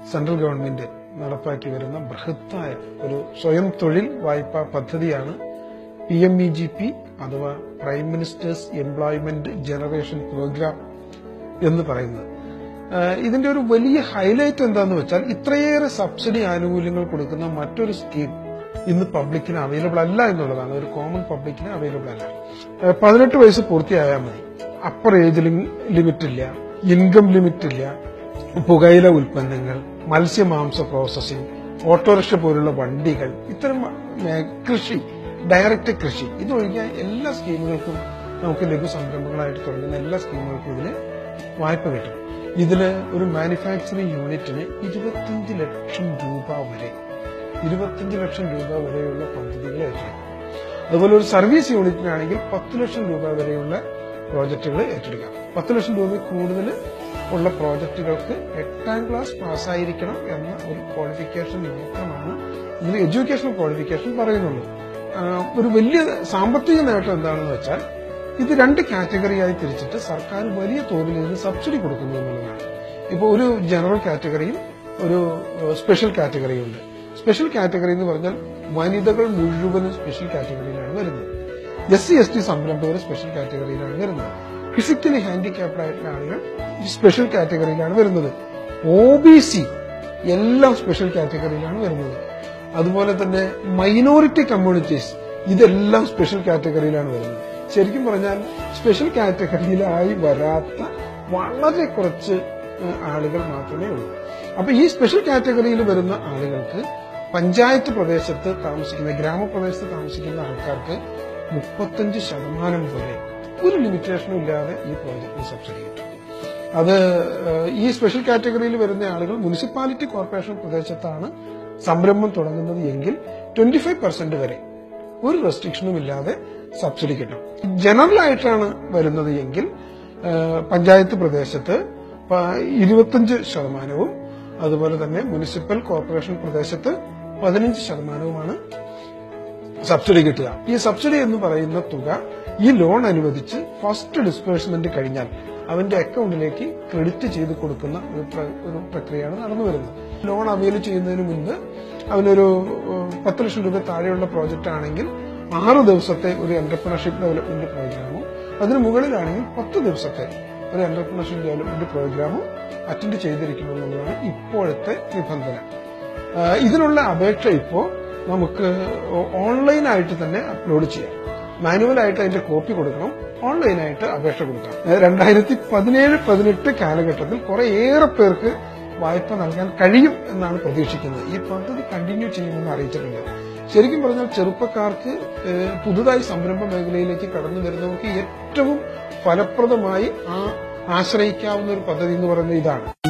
central government നടപ്പാക്കി വരുന്ന ബൃഹത്തായ ഒരു സ്വയം തൊഴിൽ വായ്പാ പദ്ധതിയാണ് P M E G P അഥവാ prime minister's employment generation programme എന്ന് പറയുന്നത് ആഹ് ഇതിന്റെ ഒരു വലിയ ഹൈലൈറ്റ് എന്താന്ന് വെച്ചാൽ ഇത്രയേറെ സബ്സിഡി ആനുകൂല്യങ്ങൾ കൊടുക്കുന്ന മറ്റൊരു സ്കീം ഇന്ന് പബ്ലിക്കിന് അവൈലബിൾ അല്ല എന്നുള്ളതാണ് ഒരു കോമൺ പബ്ലിക്കിന് അവൈലബിൾ അല്ല ആഹ് പതിനെട്ട് വയസ്സ് പൂർത്തിയായാൽ മതി അപ്പർ ഏജ് ലിമിറ്റ് ഇല്ല ഇൻകം ലിമിറ്റ് ഇല്ല പുകയില ഉൽപ്പന്നങ്ങൾ മത്സ്യമാംസ പ്രോസസ്സിംഗ് ഓട്ടോറിക്ഷ പോലുള്ള വണ്ടികൾ ഇത്തരം മേ- കൃഷി ഡയറക്റ്റ് കൃഷി ഇതൊഴികെ എല്ലാ സ്കീമുകൾക്കും നമുക്ക് ലഘു സംരംഭങ്ങളായിട്ട് തുടങ്ങുന്ന എല്ലാ സ്കീമുകൾക്കും ഇതിന് വായ്പ കിട്ടും ഇതില് ഒരു മാനുഫാക്ചറിംഗ് യൂണിറ്റിന് ഇരുപത്തിയഞ്ച് ലക്ഷം രൂപ വരെ ഇരുപത്തിയഞ്ച് ലക്ഷം രൂപ വരെയുള്ള പദ്ധതികൾ ഏറ്റെടുക്കും അതുപോലെ ഒരു സർവീസ് യൂണിറ്റിനാണെങ്കിൽ പത്ത് ലക്ഷം രൂപ വരെയുള്ള പ്രോജക്റ്റുകൾ ഏറ്റെടുക്കാം പത്ത് ലക്ഷം രൂപ കൂടുതൽ ഉള്ള പ്രോജക്റ്റുകൾക്ക് എട്ടാം ക്ലാസ് പാസ്സായിരിക്കണം എന്ന ഒരു ക്വാളിഫിക്കേഷൻ മാത്രമാണ് ഇതിൽ എഡ്യൂക്കേഷൻ ക്വാളിഫിക്കേഷൻ പറയുന്നുള്ളൂ ആഹ് ഒരു വലിയ സാമ്പത്തിക നേട്ടം എന്താണെന്ന് വെച്ചാൽ ഇത് രണ്ട് കാറ്റഗറിയായി തിരിച്ചിട്ട് സർക്കാർ വലിയ തോതിൽ ഇതിന് സബ്സിഡി കൊടുക്കുന്നു എന്നുള്ളതാണ് ഇപ്പോൾ ഒരു ജനറൽ കാറ്റഗറിയും ഒരു ഏഹ്, സ്പെഷ്യൽ കാറ്റഗറിയും ഉണ്ട് സ്പെഷ്യൽ കാറ്റഗറി എന്ന് പറഞ്ഞാൽ വനിതകൾ മുഴുവനും സ്പെഷ്യൽ കാറ്റഗറിയിലാണ് വരുന്നത് എസ് സി എസ് ടി സംരംഭകർ സ്പെഷ്യൽ കാറ്റഗറിയിലാണ് വരുന്നത് ഫിസിക്കലി ഹാൻഡിക്യാപ്ഡ് ആയിട്ടുള്ള ആളുകൾ ഈ സ്പെഷ്യൽ കാറ്റഗറിയിലാണ് വരുന്നത് ഒ ബി സി എല്ലാം സ്പെഷ്യൽ കാറ്റഗറിയിലാണ് വരുന്നത് അതുപോലെ തന്നെ മൈനോറിറ്റി കമ്മ്യൂണിറ്റീസ് ഇതെല്ലാം സ്പെഷ്യൽ കാറ്റഗറിയിലാണ് വരുന്നത് ശരിക്കും പറഞ്ഞാൽ സ്പെഷ്യൽ കാറ്റഗറിയിലായി വരാത്ത വളരെ കുറച്ച് ഏഹ്, ആളുകൾ മാത്രമേ ഉള്ളൂ അപ്പൊ ഈ സ്പെഷ്യൽ കാറ്റഗറിയിൽ വരുന്ന ആളുകൾക്ക് പഞ്ചായത്ത് പ്രദേശത്ത് താമസിക്കുന്ന ഗ്രാമപ്രദേശത്ത് താമസിക്കുന്ന ആൾക്കാർക്ക് മുപ്പത്തഞ്ച് ശതമാനം വരെ ഒരു ലിമിറ്റേഷനും ഇല്ലാതെ ഈ പ്രോജക്റ്റിന് സബ്സിഡി കിട്ടും അത് ഏഹ്, ഈ സ്പെഷ്യൽ കാറ്റഗറിയിൽ വരുന്ന ആളുകൾ മുനിസിപ്പാലിറ്റി കോർപ്പറേഷൻ പ്രദേശത്താണ് സംരംഭം തുടങ്ങുന്നത് എങ്കിൽ ട്വന്റി ഫൈവ് പെർസെന്റ് വരെ ഒരു റെസ്ട്രിക്ഷനും ഇല്ലാതെ സബ്സിഡി കിട്ടും ജനറൽ ആയിട്ടാണ് വരുന്നത് എങ്കിൽ ഏഹ്, പഞ്ചായത്ത് പ്രദേശത്ത് പ- ഇരുപത്തഞ്ച് ശതമാനവും അതുപോലെ തന്നെ മുനിസിപ്പൽ കോർപ്പറേഷൻ പ്രദേശത്ത് പതിനഞ്ച് ശതമാനവുമാണ് സബ്സിഡി കിട്ടുക ഈ സബ്സിഡി എന്ന് പറയുന്ന തുക ഈ ലോൺ അനുവദിച്ച് ഫസ്റ്റ് ഡിസ്ബേഴ്സ്മെന്റ് കഴിഞ്ഞാൽ അവന്റെ അക്കൗണ്ടിലേക്ക് ക്രെഡിറ്റ് ചെയ്ത് കൊടുക്കുന്ന ഒരു പ്ര- ഒരു പ്രക്രിയയാണ് നടന്നു വരുന്നത് ലോൺ അവൈൽ ചെയ്യുന്നതിന് മുൻപ് അവനൊരു ഏഹ്, പത്ത് ലക്ഷം രൂപ താഴെയുള്ള പ്രോജക്റ്റ് ആണെങ്കിൽ ആറ് ദിവസത്തെ ഒരു എന്റർപ്രണർഷിപ്പ് ഡെവലപ്മെന്റ് പ്രോഗ്രാമും അതിന് മുകളിലാണെങ്കിൽ പത്ത് ദിവസത്തെ ഒരു എന്റർപ്രണർഷിപ്പ് ഡെവലപ്മെന്റ് പ്രോഗ്രാമും അറ്റൻഡ് ചെയ്തിരിക്കണം എന്നുള്ളതാണ് ഇപ്പോഴത്തെ നിബന്ധന ആ, ഇതിനുള്ള അപേക്ഷ ഇപ്പോ നമുക്ക് ഓൺലൈനായിട്ട് തന്നെ അപ്ലോഡ് ചെയ്യാം മാനുവലായിട്ട് അതിന്റെ കോപ്പി കൊടുക്കണം ഓൺലൈനായിട്ട് അപേക്ഷ കൊടുക്കാം ഏ, രണ്ടായിരത്തി പതിനേഴ് പതിനെട്ട് കാലഘട്ടത്തിൽ കുറെ ഏറെ പേർക്ക് വായ്പ നൽകാൻ കഴിയും എന്നാണ് പ്രതീക്ഷിക്കുന്നത് ഈ പദ്ധതി കണ്ടിന്യൂ ചെയ്യുമെന്ന് അറിയിച്ചിട്ടുണ്ട് ശരിക്കും പറഞ്ഞാൽ ചെറുപ്പക്കാർക്ക് ഏ, പുതുതായി സംരംഭ മേഖലയിലേക്ക് കടന്നു വരുന്നവർക്ക് ഏറ്റവും ഫലപ്രദമായി ആ ആശ്രയിക്കാവുന്ന ഒരു പദ്ധതി എന്ന് പറയുന്നത് ഇതാണ്